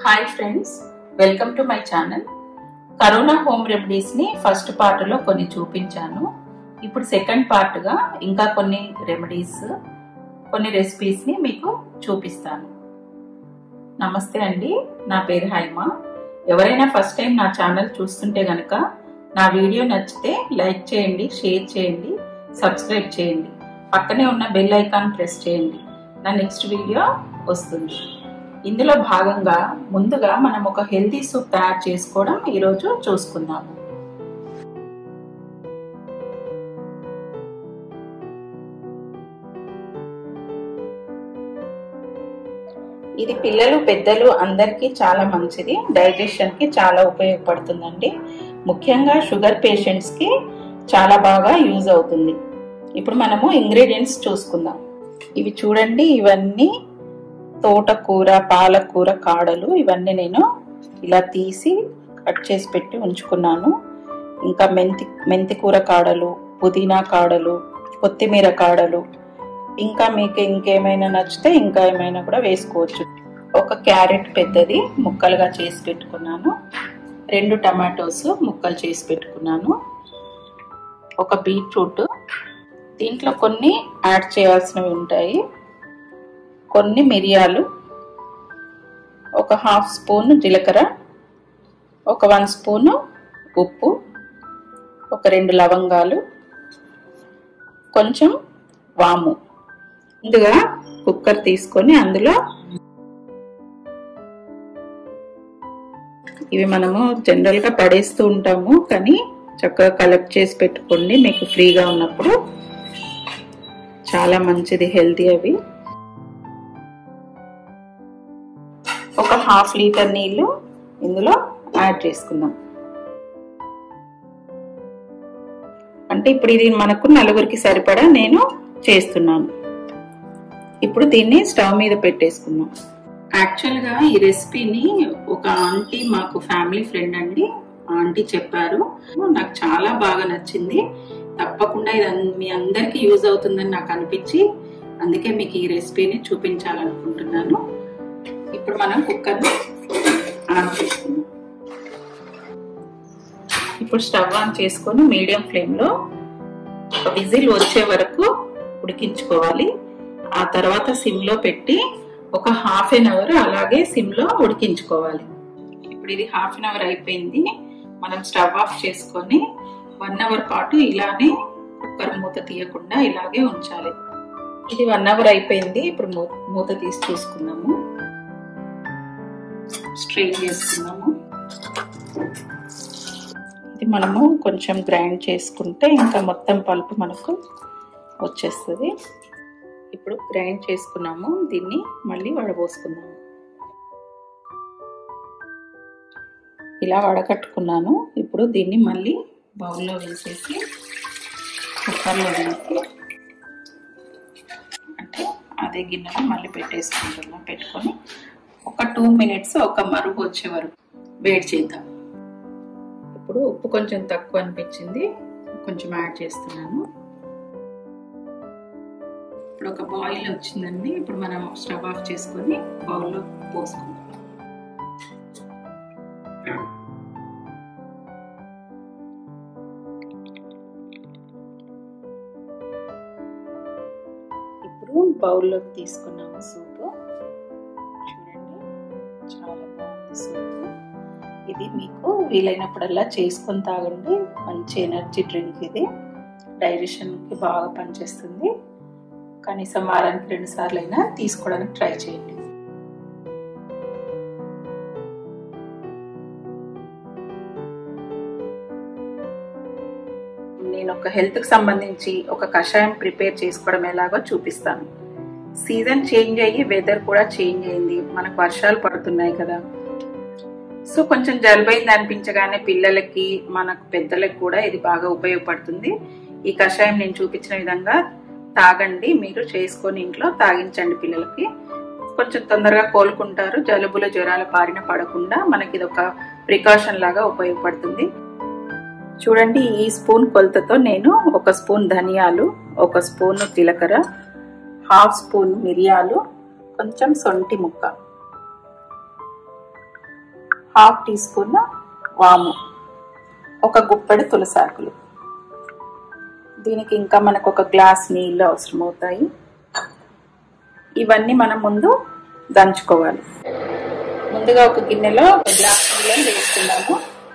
hi friends welcome to my channel corona home రెమెడీస్ని first పార్ట్లో కొన్ని చూపించాను ఇప్పుడు సెకండ్ పార్ట్గా ఇంకా కొన్ని రెమెడీస్ కొన్ని రెసిపీస్ని మీకు చూపిస్తాను నమస్తే అండి నా పేరు హైమ ఎవరైనా ఫస్ట్ టైం నా ఛానల్ చూస్తుంటే గనక నా వీడియో నచ్చితే లైక్ చేయండి షేర్ చేయండి సబ్స్క్రైబ్ చేయండి పక్కనే ఉన్న బెల్ ఐకాన్ ప్రెస్ చేయండి నా నెక్స్ట్ వీడియో వస్తుంది ఇందులో భాగంగా ముందుగా మనం ఒక హెల్తీ సూప్ తయారు చేసుకోవడం ఈరోజు చూసుకుందాము ఇది పిల్లలు పెద్దలు అందరికీ చాలా మంచిది డైజెషన్కి చాలా ఉపయోగపడుతుందండి ముఖ్యంగా షుగర్ పేషెంట్స్కి చాలా బాగా యూజ్ అవుతుంది ఇప్పుడు మనము ఇంగ్రీడియంట్స్ చూసుకుందాం ఇవి చూడండి ఇవన్నీ తోటకూర పాలకూర కాడలు ఇవన్నీ నేను ఇలా తీసి కట్ చేసి పెట్టి ఉంచుకున్నాను ఇంకా మెంతి మెంతి కూర కాడలు పుదీనా కాడలు కొత్తిమీర కాడలు ఇంకా మీకు ఇంకేమైనా నచ్చితే ఇంకా ఏమైనా కూడా వేసుకోవచ్చు ఒక క్యారెట్ పెద్దది ముక్కలుగా చేసి పెట్టుకున్నాను రెండు టమాటోస్ ముక్కలు చేసి పెట్టుకున్నాను ఒక బీట్రూట్ దీంట్లో కొన్ని యాడ్ చేయాల్సినవి ఉంటాయి కొన్ని మిరియాలు ఒక హాఫ్ స్పూన్ జీలకర్ర ఒక వన్ స్పూను ఉప్పు ఒక రెండు లవంగాలు కొంచెం వాము ముందుగా కుక్కర్ తీసుకొని అందులో ఇవి మనము జనరల్గా పడేస్తూ ఉంటాము కానీ చక్కగా కలెక్ట్ చేసి పెట్టుకోండి మీకు ఫ్రీగా ఉన్నప్పుడు చాలా మంచిది హెల్తీ అవి ఒక హాఫ్ లీటర్ నీళ్లు ఇందులో యాడ్ చేసుకుందాం అంటే ఇప్పుడు ఇది మనకు నలుగురికి సరిపడా నేను చేస్తున్నాను ఇప్పుడు దీన్ని స్టవ్ మీద పెట్టేసుకుందాం యాక్చువల్గా ఈ రెసిపీని ఒక ఆంటీ మాకు ఫ్యామిలీ ఫ్రెండ్ అండి ఆంటీ చెప్పారు నాకు చాలా బాగా నచ్చింది తప్పకుండా ఇది మీ అందరికీ యూజ్ అవుతుందని నాకు అనిపించి అందుకే మీకు ఈ రెసిపీని చూపించాలనుకుంటున్నాను ఇప్పుడు మనం కుక్కర్ని ఆన్ చేసుకుందాం ఇప్పుడు స్టవ్ ఆన్ చేసుకొని మీడియం ఫ్లేమ్లో ఒక విజిల్ వచ్చే వరకు ఉడికించుకోవాలి ఆ తర్వాత సిమ్లో పెట్టి ఒక హాఫ్ ఎన్ అవర్ అలాగే సిమ్లో ఉడికించుకోవాలి ఇప్పుడు ఇది హాఫ్ అన్ అవర్ అయిపోయింది మనం స్టవ్ ఆఫ్ చేసుకొని వన్ అవర్ పాటు ఇలానే కుక్కర్ మూత తీయకుండా ఇలాగే ఉంచాలి ఇది వన్ అవర్ అయిపోయింది ఇప్పుడు మూత తీసి చూసుకుందాము స్ట్రెయిన్ చేసుకుందాము ఇది మనము కొంచెం గ్రైండ్ చేసుకుంటే ఇంకా మొత్తం పలుపు మనకు వచ్చేస్తుంది ఇప్పుడు గ్రైండ్ చేసుకున్నాము దీన్ని మళ్ళీ వడబోసుకుందాము ఇలా వడకట్టుకున్నాను ఇప్పుడు దీన్ని మళ్ళీ బౌల్లో వేసేసి కుక్కర్లో వేసి అంటే అదే గిన్నెలో మళ్ళీ పెట్టేసుకుంటున్నాం పెట్టుకొని ఒక టూ మినిట్స్ ఒక మరుగు వచ్చే వరకు వేడి చేద్దాం ఇప్పుడు ఉప్పు కొంచెం తక్కువ అనిపించింది కొంచెం యాడ్ చేస్తున్నాను ఇప్పుడు ఒక బాయిల్ వచ్చిందండి ఇప్పుడు మనం స్టవ్ ఆఫ్ చేసుకొని బౌల్లో పోసుకుందాం ఇప్పుడు బౌల్లోకి తీసుకున్నాము సూప్ చూడండి చాలా బాగుంది సూప్ ఇది మీకు వీలైనప్పుడల్లా చేసుకొని తాగండి మంచి ఎనర్జీ డ్రింక్ ఇది డైజెషన్కి బాగా పనిచేస్తుంది కనీసం వారానికి రెండు సార్లు అయినా తీసుకోవడానికి ట్రై చేయండి నేను ఒక హెల్త్కి సంబంధించి ఒక కషాయం ప్రిపేర్ చేసుకోవడం ఎలాగో చూపిస్తాను సీజన్ చేంజ్ అయ్యి వెదర్ కూడా చేంజ్ అయింది మనకు వర్షాలు పడుతున్నాయి కదా సో కొంచెం జలుబైంది అనిపించగానే పిల్లలకి మనకు పెద్దలకు కూడా ఇది బాగా ఉపయోగపడుతుంది ఈ కషాయం నేను చూపించిన విధంగా తాగండి మీరు చేసుకొని ఇంట్లో తాగించండి పిల్లలకి కొంచెం తొందరగా కోలుకుంటారు జలుబుల జ్వరాల బారిన పడకుండా మనకి ఇది ఒక ప్రికాషన్ లాగా ఉపయోగపడుతుంది చూడండి ఈ స్పూన్ కొలతతో నేను ఒక స్పూన్ ధనియాలు ఒక స్పూన్ జీలకర్ర హాఫ్ స్పూన్ మిరియాలు కొంచెం సొంటి ముక్క హాఫ్ టీ స్పూన్ వాము ఒక గుప్పెడు తులసాకులు దీనికి ఇంకా మనకు ఒక గ్లాస్ నీళ్ళు అవసరం అవుతాయి ఇవన్నీ మనం ముందు దంచుకోవాలి ముందుగా ఒక గిన్నెలో ఒక గ్లాస్ నీళ్ళని వేసుకున్నాము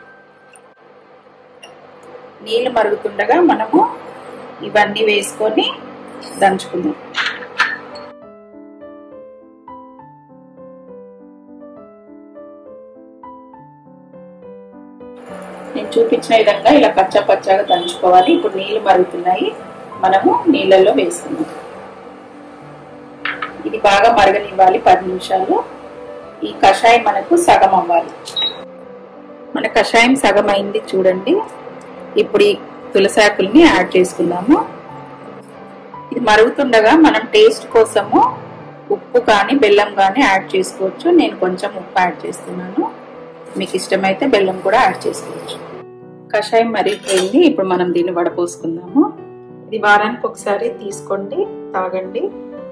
నీళ్ళు మరుగుతుండగా మనము ఇవన్నీ వేసుకొని దంచుకుందాం నేను చూపించిన విధంగా ఇలా పచ్చ పచ్చగా దంచుకోవాలి ఇప్పుడు నీళ్లు మరుగుతున్నాయి మనము నీళ్ళల్లో వేసుకుందాం ఇది బాగా మరగనివ్వాలి పది నిమిషాలు ఈ కషాయం మనకు సగం అవ్వాలి మన కషాయం సగం అయింది చూడండి ఇప్పుడు ఈ తులసాకుల్ని యాడ్ చేసుకుందాము ఇది మరుగుతుండగా మనం టేస్ట్ కోసము ఉప్పు కానీ బెల్లం కానీ యాడ్ చేసుకోవచ్చు నేను కొంచెం ఉప్పు యాడ్ చేస్తున్నాను మీకు ఇష్టమైతే బెల్లం కూడా యాడ్ చేసుకోవచ్చు కషాయం మరిగిపోయింది ఇప్పుడు మనం దీన్ని వడపోసుకుందాము ఇది వారానికి ఒకసారి తీసుకోండి తాగండి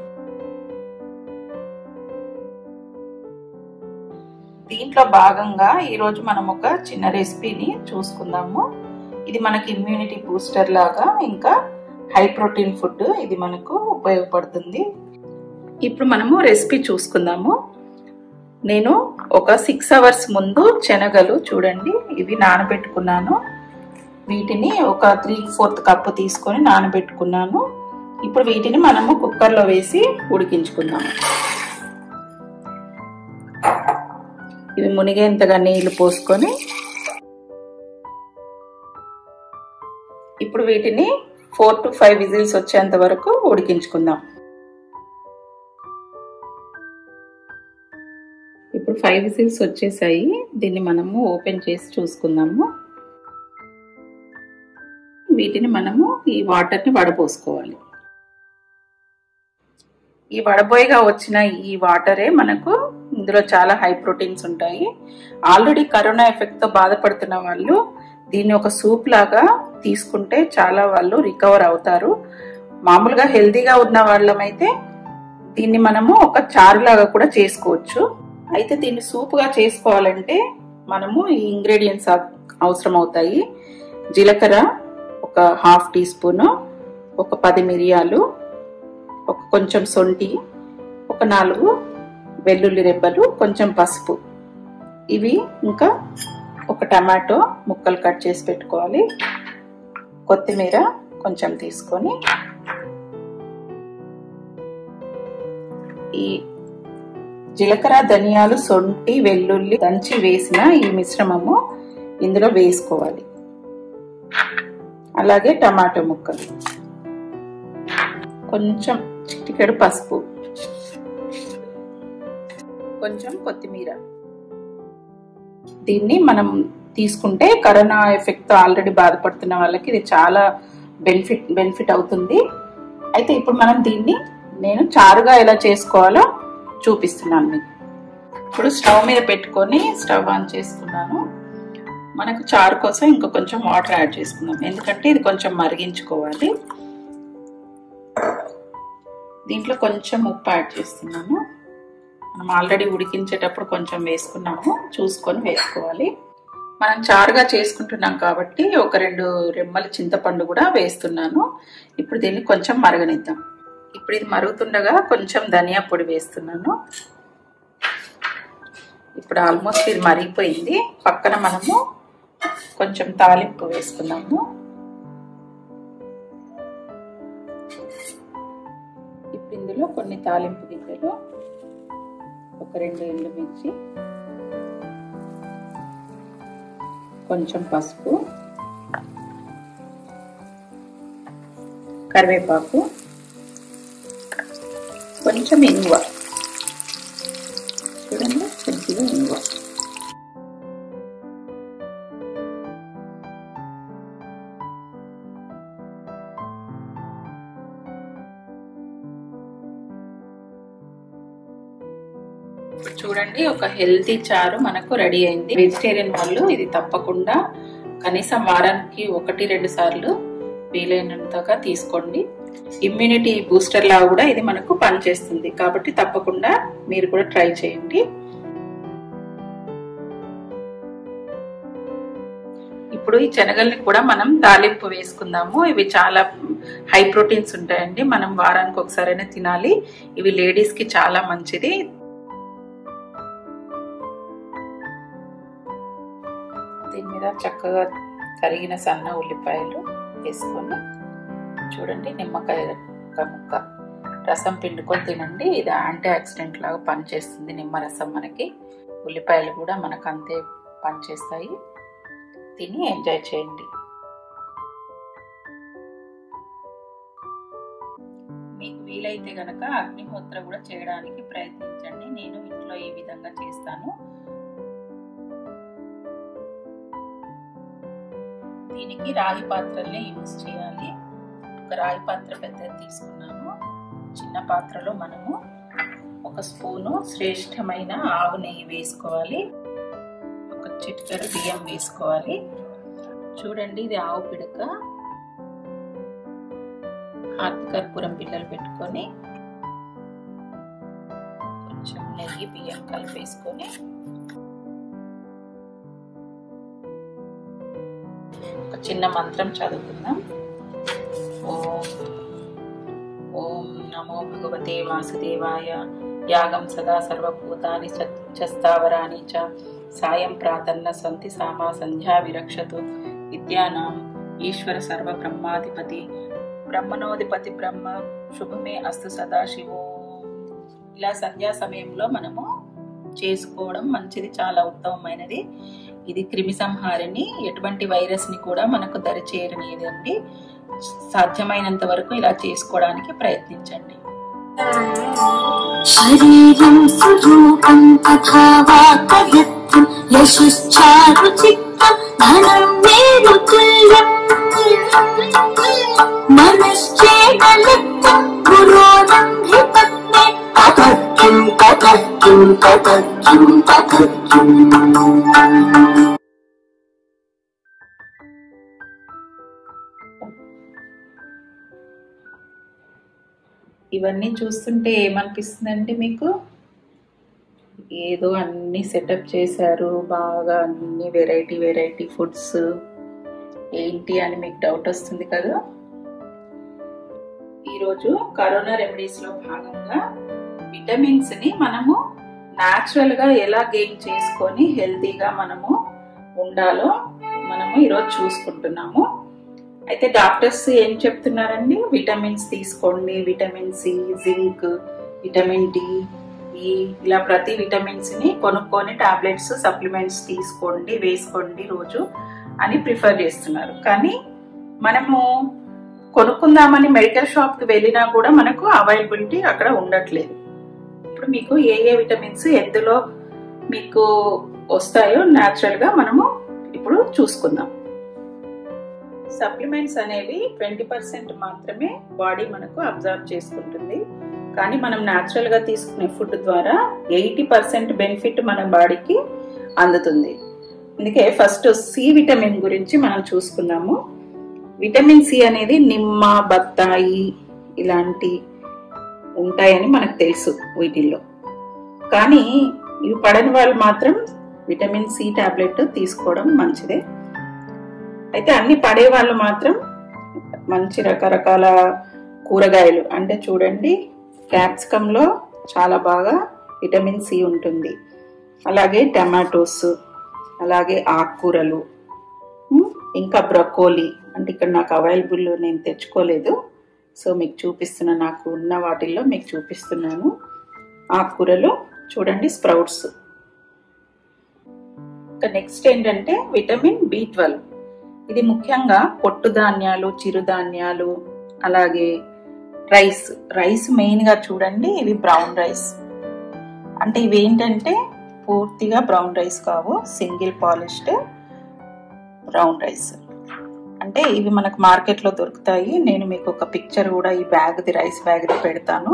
దీంట్లో భాగంగా ఈరోజు మనం ఒక చిన్న రెసిపీని చూసుకుందాము ఇది మనకి ఇమ్యూనిటీ బూస్టర్ లాగా ఇంకా హై ప్రోటీన్ ఫుడ్ ఇది మనకు ఉపయోగపడుతుంది ఇప్పుడు మనము రెసిపీ చూసుకుందాము నేను ఒక సిక్స్ అవర్స్ ముందు శనగలు చూడండి ఇవి నానబెట్టుకున్నాను వీటిని ఒక త్రీ ఫోర్త్ కప్పు తీసుకొని నానబెట్టుకున్నాను ఇప్పుడు వీటిని మనము కుక్కర్లో వేసి ఉడికించుకుందాము ఇవి మునిగేంతగా నీళ్లు పోసుకొని ఇప్పుడు వీటిని ఫోర్ టు ఫైవ్ విజిల్స్ వచ్చేంత వరకు ఉడికించుకుందాం ఇప్పుడు ఫైవ్ విజిల్స్ వచ్చేసాయి దీన్ని మనము ఓపెన్ చేసి చూసుకుందాము వీటిని మనము ఈ వాటర్ని వడపోసుకోవాలి ఈ వడబోయిగా వచ్చిన ఈ వాటరే మనకు ఇందులో చాలా హై ప్రోటీన్స్ ఉంటాయి ఆల్రెడీ కరోనా ఎఫెక్ట్ తో బాధపడుతున్న వాళ్ళు దీన్ని ఒక సూప్ లాగా తీసుకుంటే చాలా వాళ్ళు రికవర్ అవుతారు మామూలుగా హెల్తీగా ఉన్న వాళ్ళమైతే దీన్ని మనము ఒక చారు లాగా కూడా చేసుకోవచ్చు అయితే దీన్ని సూప్ గా చేసుకోవాలంటే మనము ఈ ఇంగ్రీడియంట్స్ అవసరం అవుతాయి జీలకర్ర ఒక హాఫ్ టీ స్పూన్ ఒక పది మిరియాలు ఒక కొంచెం సొంటి ఒక నాలుగు వెల్లుల్లి రెబ్బలు కొంచెం పసుపు ఇవి ఇంకా ఒక టమాటో ముక్కలు కట్ చేసి పెట్టుకోవాలి కొత్తిమీర కొంచెం తీసుకొని ఈ జీలకర్ర ధనియాలు సొంటి వెల్లుల్లి దంచి వేసిన ఈ మిశ్రమము ఇందులో వేసుకోవాలి అలాగే టమాటో ముక్కలు కొంచెం చిటికెడు పసుపు కొంచెం కొత్తిమీర దీన్ని మనం తీసుకుంటే కరోనా ఎఫెక్ట్ ఆల్రెడీ బాధపడుతున్న వాళ్ళకి ఇది చాలా బెనిఫిట్ బెనిఫిట్ అవుతుంది అయితే ఇప్పుడు మనం దీన్ని నేను చారుగా ఎలా చేసుకోవాలో చూపిస్తున్నాను మీకు ఇప్పుడు స్టవ్ మీద పెట్టుకొని స్టవ్ ఆన్ చేసుకున్నాను మనకు చారు కోసం ఇంకా కొంచెం వాటర్ యాడ్ చేసుకుందాం ఎందుకంటే ఇది కొంచెం మరిగించుకోవాలి దీంట్లో కొంచెం ఉప్పు యాడ్ చేస్తున్నాను మనం ఆల్రెడీ ఉడికించేటప్పుడు కొంచెం వేసుకున్నాము చూసుకొని వేసుకోవాలి మనం చారుగా చేసుకుంటున్నాం కాబట్టి ఒక రెండు రెమ్మల చింతపండు కూడా వేస్తున్నాను ఇప్పుడు దీన్ని కొంచెం మరగనిద్దాం ఇప్పుడు ఇది మరుగుతుండగా కొంచెం ధనియా పొడి వేస్తున్నాను ఇప్పుడు ఆల్మోస్ట్ ఇది మరిగిపోయింది పక్కన మనము కొంచెం తాలింపు వేసుకున్నాము ఇప్పుడు ఇందులో కొన్ని తాలింపు గింజలు ఒక రెండు ఎండుమిర్చి కొంచెం పసుపు కరివేపాకు కొంచెం ఇంగువ చూడండి కొద్దిగా ఇంగువ చూడండి ఒక హెల్తీ చారు మనకు రెడీ అయింది వెజిటేరియన్ వాళ్ళు ఇది తప్పకుండా కనీసం వారానికి ఒకటి రెండు సార్లు వీలైనంతగా తీసుకోండి ఇమ్యూనిటీ బూస్టర్ లా కూడా ఇది మనకు పనిచేస్తుంది కాబట్టి తప్పకుండా మీరు కూడా ట్రై చేయండి ఇప్పుడు ఈ శనగల్ని కూడా మనం తాలింపు వేసుకుందాము ఇవి చాలా హై ప్రోటీన్స్ ఉంటాయండి మనం వారానికి ఒకసారైనా తినాలి ఇవి లేడీస్ కి చాలా మంచిది దీని మీద చక్కగా తరిగిన సన్న ఉల్లిపాయలు వేసుకొని చూడండి నిమ్మకాయ ఒక ముక్క రసం పిండుకొని తినండి ఇది యాంటీ ఆక్సిడెంట్ లాగా పనిచేస్తుంది నిమ్మరసం మనకి ఉల్లిపాయలు కూడా మనకు అంతే పనిచేస్తాయి తిని ఎంజాయ్ చేయండి మీకు వీలైతే గనక అగ్నిహోత్ర కూడా చేయడానికి ప్రయత్నించండి నేను ఇంట్లో ఈ విధంగా చేస్తాను దీనికి రాగి పాత్రలనే యూజ్ చేయాలి ఒక రాగి పాత్ర పెద్దది తీసుకున్నాము చిన్న పాత్రలో మనము ఒక స్పూను శ్రేష్టమైన ఆవు నెయ్యి వేసుకోవాలి ఒక చిటికెడు బియ్యం వేసుకోవాలి చూడండి ఇది ఆవు పిడక హార్తి కర్పూరం పిల్లలు పెట్టుకొని కొంచెం నెయ్యి బియ్యం కలిపేసుకొని ఒక చిన్న మంత్రం చదువుకుందాం ఓం ఓం నమో భగవతే వాసుదేవాయ యాగం సదా సర్వభూతాని చస్తావరాని చ సాయం ప్రాతన్న సంతి సామా సంధ్యా విరక్షతు విద్యానాం ఈశ్వర సర్వ బ్రహ్మాధిపతి బ్రహ్మణోధిపతి బ్రహ్మ శుభమే అస్తు సదాశివో ఇలా సంధ్యా సమయంలో మనము చేసుకోవడం మంచిది చాలా ఉత్తమమైనది ఇది క్రిమి సంహారిని ఎటువంటి వైరస్ ని కూడా మనకు దరి చేరనియదండి సాధ్యమైనంత వరకు ఇలా చేసుకోవడానికి ప్రయత్నించండి शरीरं सुरूपं तथा वाकयत्वं यशश्चारुचित्तं धनं मेरुतुल्यम् मनश्चेदलिप्तं गुरोणं हि पत्ने ततः किं ततः किं ततः किं ततः किम् ఇవన్నీ చూస్తుంటే ఏమనిపిస్తుందండి మీకు ఏదో అన్ని సెటప్ చేశారు బాగా అన్ని వెరైటీ వెరైటీ ఫుడ్స్ ఏంటి అని మీకు డౌట్ వస్తుంది కదా ఈరోజు కరోనా రెమెడీస్లో భాగంగా విటమిన్స్ని మనము న్యాచురల్గా ఎలా గెయిన్ చేసుకొని హెల్తీగా మనము ఉండాలో మనము ఈరోజు చూసుకుంటున్నాము అయితే డాక్టర్స్ ఏం చెప్తున్నారండి విటమిన్స్ తీసుకోండి vitamin C zinc vitamin D ఈ ఇలా ప్రతి విటమిన్స్ ని కొనుక్కొని టాబ్లెట్స్ సప్లిమెంట్స్ తీసుకోండి వేసుకోండి రోజు అని ప్రిఫర్ చేస్తున్నారు కానీ మనము కొనుక్కుందామని మెడికల్ షాప్ కి వెళ్ళినా కూడా మనకు అవైలబిలిటీ అక్కడ ఉండట్లేదు ఇప్పుడు మీకు ఏ ఏ విటమిన్స్ ఎందులో మీకు వస్తాయో న్యాచురల్ గా మనము ఇప్పుడు చూసుకుందాం సప్లిమెంట్స్ అనేవి ట్వంటీ పర్సెంట్ మాత్రమే బాడీ మనకు అబ్జర్వ్ చేసుకుంటుంది కానీ మనం న్యాచురల్ గా తీసుకునే ఫుడ్ ద్వారా ఎయిటీ పర్సెంట్ బెనిఫిట్ మన బాడీకి అందుతుంది అందుకే ఫస్ట్ సి విటమిన్ గురించి మనం చూసుకుందాము విటమిన్ సి అనేది నిమ్మ బత్తాయి ఇలాంటి ఉంటాయని మనకు తెలుసు వీటిల్లో కానీ ఇవి పడని వాళ్ళు మాత్రం విటమిన్ సి టాబ్లెట్ తీసుకోవడం మంచిదే అయితే అన్ని పడే వాళ్ళు మాత్రం మంచి రకరకాల కూరగాయలు అంటే చూడండి క్యాప్సికంలో చాలా బాగా విటమిన్ సి ఉంటుంది అలాగే టమాటోస్ అలాగే ఆకుకూరలు ఉమ్, ఇంకా బ్రకోలీ అంటే ఇక్కడ నాకు అవైలబుల్ నేను తెచ్చుకోలేదు సో మీకు చూపిస్తున్నా నాకు ఉన్న వాటిల్లో మీకు చూపిస్తున్నాను ఆకుకూరలు చూడండి స్ప్రౌట్స్ ఇంకా నెక్స్ట్ ఏంటంటే విటమిన్ బి ట్వెల్వ్ ఇది ముఖ్యంగా పొట్టు ధాన్యాలు చిరుధాన్యాలు అలాగే రైస్ రైస్ మెయిన్ గా చూడండి ఇవి బ్రౌన్ రైస్ అంటే ఇవి ఏంటంటే పూర్తిగా బ్రౌన్ రైస్ కావు సింగిల్ పాలిష్డ్ బ్రౌన్ రైస్ అంటే ఇవి మనకు మార్కెట్ లో దొరుకుతాయి నేను మీకు ఒక పిక్చర్ కూడా ఈ బ్యాగ్ది రైస్ బ్యాగ్ది పెడతాను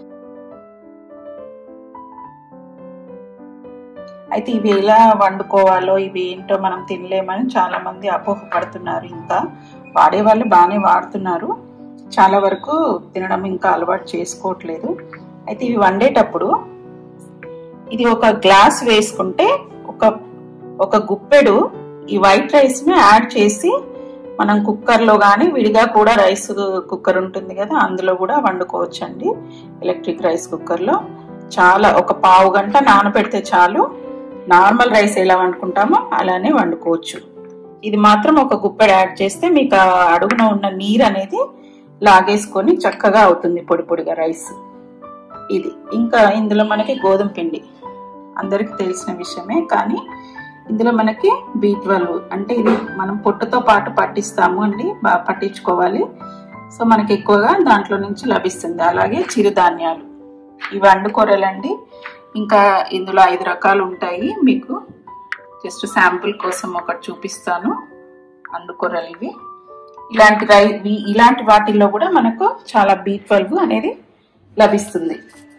అయితే ఇవి ఎలా వండుకోవాలో ఇవి ఏంటో మనం తినలేమని చాలా మంది అపోహపడుతున్నారు ఇంకా వాడేవాళ్ళు బాగానే వాడుతున్నారు చాలా వరకు తినడం ఇంకా అలవాటు చేసుకోవట్లేదు అయితే ఇవి వండేటప్పుడు ఇది ఒక గ్లాస్ వేసుకుంటే ఒక ఒక గుప్పెడు ఈ వైట్ రైస్ ని యాడ్ చేసి మనం కుక్కర్ లో కానీ విడిగా కూడా రైస్ కుక్కర్ ఉంటుంది కదా అందులో కూడా వండుకోవచ్చు అండి ఎలక్ట్రిక్ రైస్ కుక్కర్ లో చాలా ఒక పావు గంట నానబెడితే చాలు నార్మల్ రైస్ ఎలా వండుకుంటామో అలానే వండుకోవచ్చు ఇది మాత్రం ఒక గుప్పెడు యాడ్ చేస్తే మీకు ఆ అడుగున ఉన్న నీరు అనేది లాగేసుకొని చక్కగా అవుతుంది పొడి పొడిగా రైస్ ఇది ఇంకా ఇందులో మనకి గోధుమ పిండి అందరికి తెలిసిన విషయమే కానీ ఇందులో మనకి బీ ట్వెల్వ్ అంటే ఇది మనం పొట్టుతో పాటు పట్టిస్తాము అండి బాగా పట్టించుకోవాలి సో మనకి ఎక్కువగా దాంట్లో నుంచి లభిస్తుంది అలాగే చిరుధాన్యాలు ఇవి అండుకూరలండి ఇంకా ఇందులో ఐదు రకాలు ఉంటాయి మీకు జస్ట్ శాంపుల్ కోసం ఒకటి చూపిస్తాను అండుకూరలు ఇవి ఇలాంటి రై ఇవి- ఇలాంటి వాటిల్లో కూడా మనకు చాలా బీ ట్వెల్వ్ అనేది లభిస్తుంది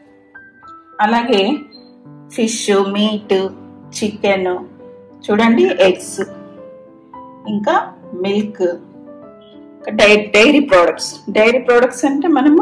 అలాగే ఫిష్ మీట్ చికెన్ చూడండి ఎగ్స్ ఇంకా మిల్క్ డై డైరీ ప్రోడక్ట్స్ డైరీ ప్రోడక్ట్స్ అంటే మనము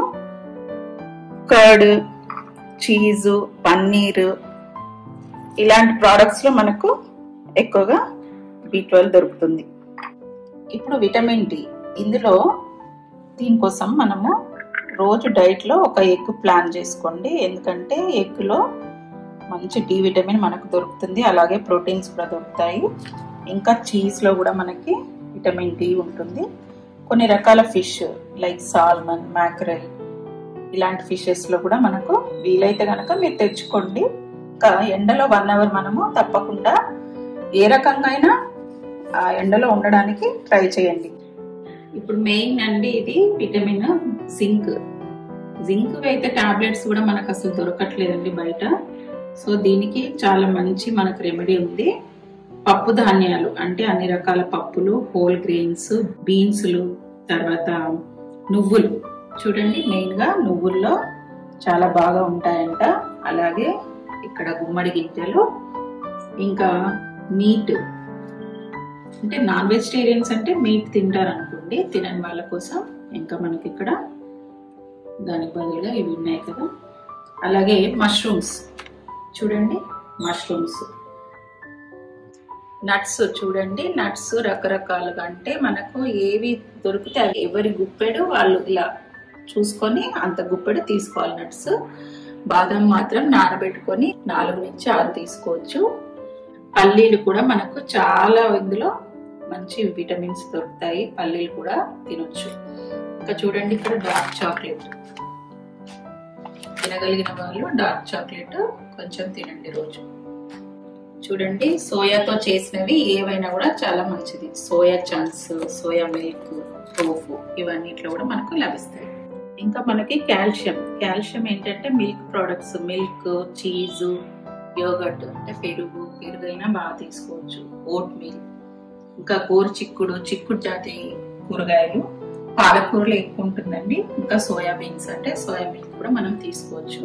కర్డ్ చీజు పన్నీరు ఇలాంటి ప్రోడక్ట్స్ లో మనకు ఎక్కువగా బి ట్వెల్వ్ దొరుకుతుంది ఇప్పుడు విటమిన్ డి ఇందులో దీనికోసం మనము రోజు డైట్ లో ఒక ఎగ్ ప్లాన్ చేసుకోండి ఎందుకంటే ఎగ్ లో మంచి డి విటమిన్ మనకు దొరుకుతుంది అలాగే ప్రోటీన్స్ కూడా దొరుకుతాయి ఇంకా చీజ్ లో కూడా మనకి విటమిన్ డి ఉంటుంది కొన్ని రకాల ఫిష్ లైక్ సాల్మన్ మ్యాక్రెల్ ఇలాంటి ఫిషెస్ లో కూడా మనకు వీలైతే కనుక మీరు తెచ్చుకోండి ఇంకా ఎండలో వన్ అవర్ మనము తప్పకుండా ఏ రకంగా అయినా ఆ ఎండలో ఉండడానికి ట్రై చేయండి ఇప్పుడు మెయిన్ అండి ఇది విటమిన్ జింక్ జింక్ అయితే టాబ్లెట్స్ కూడా మనకు అసలు దొరకట్లేదండి బయట సో దీనికి చాలా మంచి మనకు రెమెడీ ఉంది పప్పు ధాన్యాలు అంటే అన్ని రకాల పప్పులు హోల్ గ్రెయిన్స్ బీన్స్లు తర్వాత నువ్వులు చూడండి మెయిన్ గా నువ్వుల్లో చాలా బాగా ఉంటాయంట అలాగే ఇక్కడ గుమ్మడి గింజలు ఇంకా మీట్ అంటే నాన్ వెజిటేరియన్స్ అంటే మీట్ తింటారు అనుకోండి తినని వాళ్ళ కోసం ఇంకా మనకి ఇక్కడ దానికి బదులుగా ఇవి ఉన్నాయి కదా అలాగే మష్రూమ్స్ చూడండి మష్రూమ్స్ నట్స్ చూడండి నట్స్ రకరకాలుగా అంటే మనకు ఏవి దొరికితే అవి ఎవరి గుప్పెడు వాళ్ళు ఇలా చూసుకొని అంత గుప్పెడు తీసుకోవాలి నట్స్ బాదం మాత్రం నానబెట్టుకొని నాలుగు నుంచి ఆరు తీసుకోవచ్చు పల్లీలు కూడా మనకు చాలా ఇందులో మంచి విటమిన్స్ దొరుకుతాయి పల్లీలు కూడా తినొచ్చు ఇంకా చూడండి ఇక్కడ డార్క్ చాక్లెట్ తినగలిగిన వాళ్ళు డార్క్ చాక్లెట్ కొంచెం తినండి రోజు చూడండి సోయాతో చేసినవి ఏవైనా కూడా చాలా మంచిది soya chunks soya milk tofu ఇవన్నిట్లో కూడా మనకు లభిస్తాయి ఇంకా మనకి కాల్షియం కాల్షియం ఏంటంటే milk products milk cheese yogurt అంటే పెరుగు పెరుగు అయినా బాగా తీసుకోవచ్చు ఓట్ మిల్ ఇంకా గోరు చిక్కుడు చిక్కుడు జాతి కూరగాయలు పాలకూరలు ఎక్కువ ఉంటుందండి ఇంకా సోయా బీన్స్ అంటే సోయా మిల్క్ కూడా మనం తీసుకోవచ్చు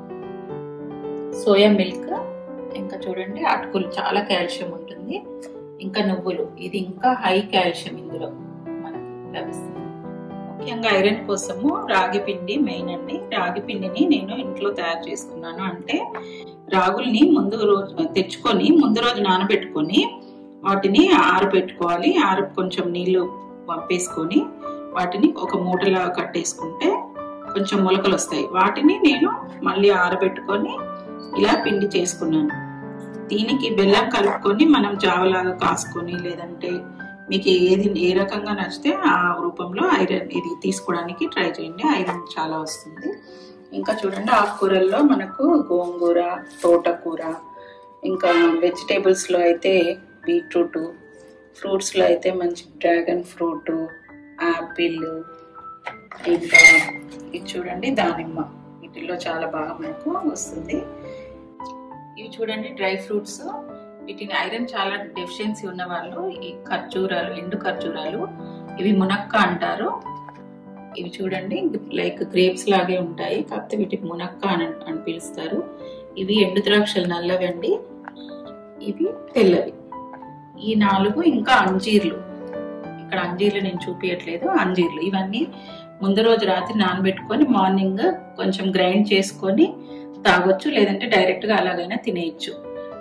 సోయా మిల్క్ ఇంకా చూడండి అటుకులు చాలా కాల్షియం ఉంటుంది ఇంకా నువ్వులు ఇది ఇంకా హై కాల్షియం ఇందులో మనకి లభిస్తుంది ముఖ్యంగా ఐరన్ కోసము రాగి పిండి మెయిన్ అండి రాగి పిండిని నేను ఇంట్లో తయారు చేసుకున్నాను అంటే రాగుల్ని ముందు రోజు తెచ్చుకొని ముందు రోజు నానబెట్టుకొని వాటిని ఆరబెట్టుకోవాలి ఆరు కొంచెం నీళ్లు పంపేసుకొని వాటిని ఒక మూటలా కట్టేసుకుంటే కొంచెం మొలకలు వస్తాయి వాటిని నేను మళ్ళీ ఆరబెట్టుకొని ఇలా పిండి చేసుకున్నాను దీనికి బెల్లం కలుపుకొని మనం జావలాగా కాసుకొని లేదంటే మీకు ఏది ఏ రకంగా నచ్చితే ఆ రూపంలో ఐరన్ ఇది తీసుకోవడానికి ట్రై చేయండి ఐరన్ చాలా వస్తుంది ఇంకా చూడండి ఆకుకూరల్లో మనకు గోంగూర తోటకూర ఇంకా వెజిటేబుల్స్లో అయితే బీట్రూట్ ఫ్రూట్స్లో అయితే మంచి డ్రాగన్ ఫ్రూట్ యాపిల్ ఇంకా ఇది చూడండి దానిమ్మ వీటిల్లో చాలా బాగా మనకు వస్తుంది ఇవి చూడండి డ్రై ఫ్రూట్స్ వీటిని ఐరన్ చాలా డెఫిషియన్సీ ఉన్న వాళ్ళు ఈ ఖర్జూరాలు ఎండు ఖర్జూరాలు ఇవి మునక్క అంటారు ఇవి చూడండి లైక్ గ్రేప్స్ లాగే ఉంటాయి కాకపోతే వీటికి మునక్క అని అని పిలుస్తారు ఇవి ఎండు ద్రాక్షలు నల్లవండి ఇవి తెల్లవి ఈ నాలుగు ఇంకా అంజీర్లు ఇక్కడ అంజీర్లు నేను చూపించట్లేదు అంజీర్లు ఇవన్నీ ముందు రోజు రాత్రి నానబెట్టుకొని మార్నింగ్ కొంచెం గ్రైండ్ చేసుకొని తాగొచ్చు లేదంటే డైరెక్ట్ గా అలాగైనా తినేయచ్చు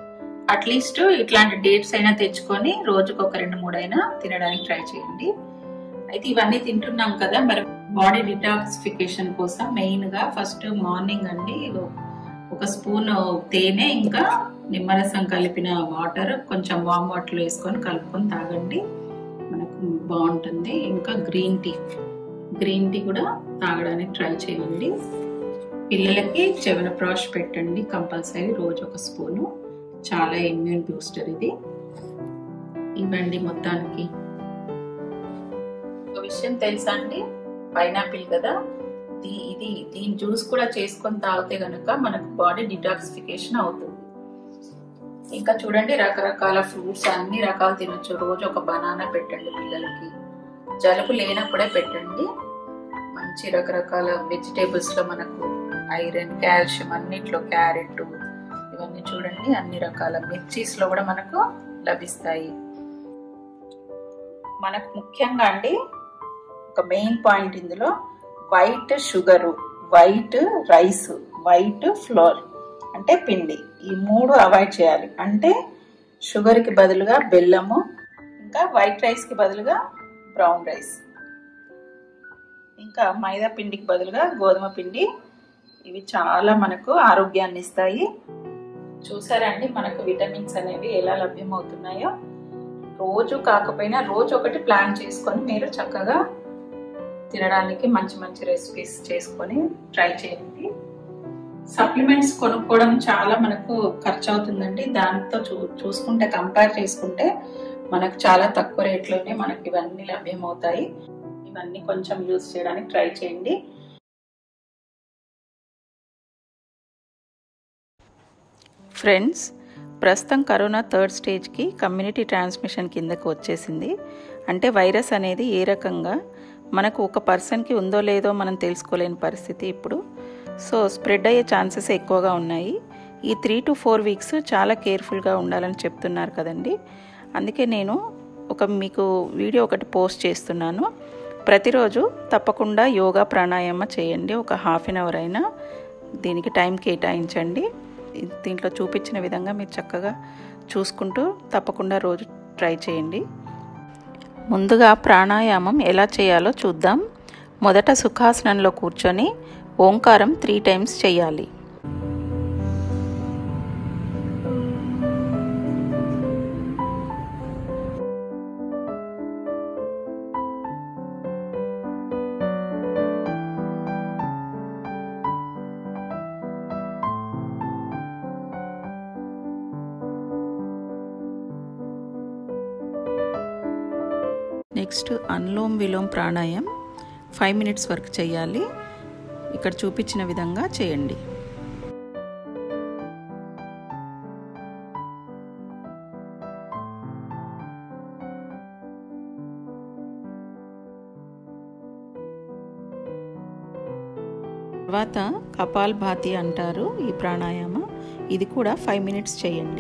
అట్లీస్ట్ ఇట్లాంటి డేట్స్ అయినా తెచ్చుకొని రోజుకు ఒక రెండు మూడు అయినా తినడానికి ట్రై చేయండి అయితే ఇవన్నీ తింటున్నాం కదా మరి బాడీ డిటాక్సిఫికేషన్ కోసం మెయిన్ గా ఫస్ట్ మార్నింగ్ అండి ఒక స్పూన్ తేనె ఇంకా నిమ్మరసం కలిపిన వాటర్ కొంచెం వామ్ వాటర్ వేసుకొని కలుపుకొని తాగండి మనకు బాగుంటుంది ఇంకా గ్రీన్ టీ గ్రీన్ టీ కూడా తాగడానికి ట్రై చేయండి పిల్లలకి చెవన ప్రాష్ పెట్టండి కంపల్సరీ రోజు ఒక స్పూను చాలా ఇమ్యూన్ బూస్టర్ ఇది ఇవ్వండి మొత్తానికి ఒక విషయం తెలుసా అండి పైనాపిల్ కదా దీ- ఇది దీని జ్యూస్ కూడా చేసుకొని తాగితే గనుక మనకు బాడీ డిటాక్సిఫికేషన్ అవుతుంది ఇంకా చూడండి రకరకాల ఫ్రూట్స్ అన్ని రకాలు తినొచ్చు రోజు ఒక బనానా పెట్టండి పిల్లలకి జలుబు లేనప్పుడే పెట్టండి మంచి రకరకాల వెజిటేబుల్స్ లో మనకు ఐరన్ కాల్షియం అన్నిట్లో క్యారెట్ ఇవన్నీ చూడండి అన్ని రకాల మిర్చీస్ లో కూడా మనకు లభిస్తాయి మనకు ముఖ్యంగా అండి ఒక మెయిన్ పాయింట్ ఇందులో white sugar white rice white flour అంటే పిండి ఈ మూడు అవాయిడ్ చేయాలి అంటే షుగర్కి బదులుగా బెల్లము ఇంకా వైట్ రైస్కి బదులుగా బ్రౌన్ రైస్ ఇంకా మైదా పిండికి బదులుగా గోధుమ పిండి ఇవి చాలా మనకు ఆరోగ్యాన్ని ఇస్తాయి చూసారండి మనకు విటమిన్స్ అనేవి ఎలా లభ్యమవుతున్నాయో రోజు కాకపోయినా రోజు ఒకటి ప్లాన్ చేసుకొని మీరు చక్కగా తినడానికి మంచి మంచి రెసిపీస్ చేసుకొని ట్రై చేయండి సప్లిమెంట్స్ కొనుక్కోవడం చాలా మనకు ఖర్చు అవుతుందండి దాంతో చూ చూసుకుంటే కంపేర్ చేసుకుంటే మనకు చాలా తక్కువ రేట్లోనే మనకి ఇవన్నీ లభ్యమవుతాయి ఇవన్నీ కొంచెం యూజ్ చేయడానికి ట్రై చేయండి ఫ్రెండ్స్ ప్రస్తుతం కరోనా థర్డ్ స్టేజ్కి కమ్యూనిటీ ట్రాన్స్మిషన్ కిందకు వచ్చేసింది అంటే వైరస్ అనేది ఏ రకంగా మనకు ఒక పర్సన్కి ఉందో లేదో మనం తెలుసుకోలేని పరిస్థితి ఇప్పుడు సో స్ప్రెడ్ అయ్యే ఛాన్సెస్ ఎక్కువగా ఉన్నాయి ఈ త్రీ టు ఫోర్ వీక్స్ చాలా కేర్ఫుల్గా ఉండాలని చెప్తున్నారు కదండి అందుకే నేను ఒక మీకు వీడియో ఒకటి పోస్ట్ చేస్తున్నాను ప్రతిరోజు తప్పకుండా యోగా ప్రాణాయామ చేయండి ఒక హాఫ్ అన్ అవర్ అయినా దీనికి టైం కేటాయించండి దీంట్లో చూపించిన విధంగా మీరు చక్కగా చూసుకుంటూ తప్పకుండా రోజు ట్రై చేయండి ముందుగా ప్రాణాయామం ఎలా చేయాలో చూద్దాం మొదట సుఖాసనంలో కూర్చొని ఓంకారం త్రీ టైమ్స్ చేయాలి నెక్స్ట్ అన్లోమ్ విలోమ్ ప్రాణాయం ఫైవ్ మినిట్స్ వరకు చేయాలి ఇక్కడ చూపించిన విధంగా చేయండి తర్వాత కపాల్ భాతి అంటారు ఈ ప్రాణాయామ ఇది కూడా ఫైవ్ మినిట్స్ చేయండి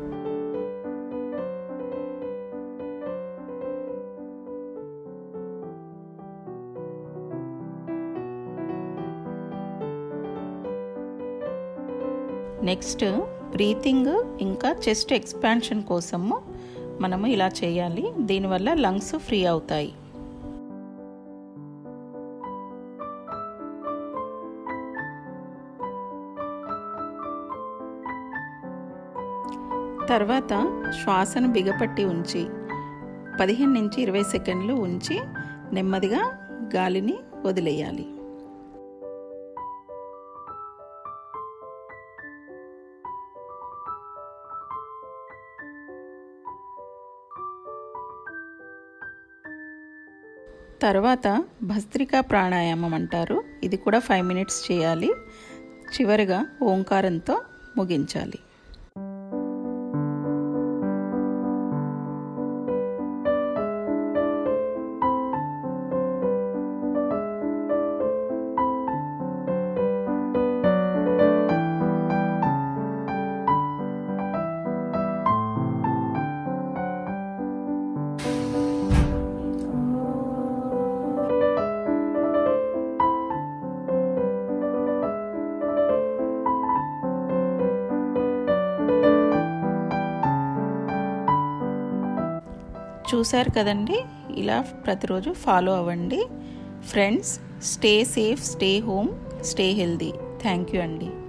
నెక్స్ట్ బ్రీతింగ్ ఇంకా చెస్ట్ ఎక్స్పాన్షన్ కోసము మనము ఇలా చేయాలి దీనివల్ల లంగ్స్ ఫ్రీ అవుతాయి తర్వాత శ్వాసను బిగపట్టి ఉంచి పదిహేను నుంచి ఇరవై సెకండ్లు ఉంచి నెమ్మదిగా గాలిని వదిలేయాలి తర్వాత భస్త్రికా ప్రాణాయామం అంటారు ఇది కూడా ఫైవ్ మినిట్స్ చేయాలి చివరిగా ఓంకారంతో ముగించాలి చూశారు కదండి ఇలా ప్రతిరోజు ఫాలో అవ్వండి friends stay safe stay home stay healthy thank you అండి